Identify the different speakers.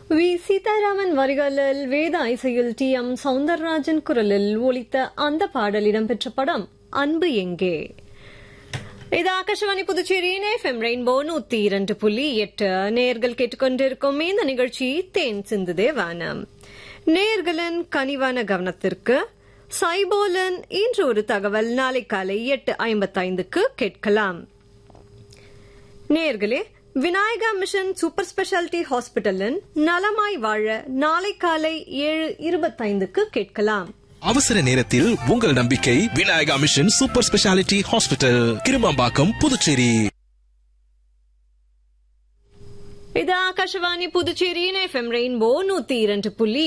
Speaker 1: we Sitharaman வரிகளில் வேத இசையில் டி எம் சவுந்தரராஜன் குரலில் ஒலித்த அந்த பாடல் இடம்பெற்ற படம் அன்பு எங்கே இது ஆகாஷவாணி புதுச்சேரியின் எஃப்எம் ரெயின்போ நூத்தி இரண்டு புள்ளி எட்டு நேர்கள் கேட்டுக்கொண்டிருக்கும் இந்த நிகழ்ச்சி தேன் சிந்துதே வானம் நேர்களின் கனிவான கவனத்திற்கு சைபோலன் இன்று ஒரு தகவல் நாளை காலை எட்டு ஐம்பத்தைந்துக்கு கேட்கலாம் நேர்களே விநாயகா மிஷன் சூப்பர் ஸ்பெஷாலிட்டி ஹாஸ்பிட்டலின் நலமாய் வாழ நாளை காலை ஏழு இருபத்தைந்துக்கு கேட்கலாம்
Speaker 2: அவசர நேரத்தில் உங்கள் நம்பிக்கை Vinayaka mission super speciality hospital Kirumampakkam Puducherry
Speaker 1: இது ஆகாஷவாணி புதுச்சேரியின் எஃப்எம் ரெயின்போ நூத்தி இரண்டு புள்ளி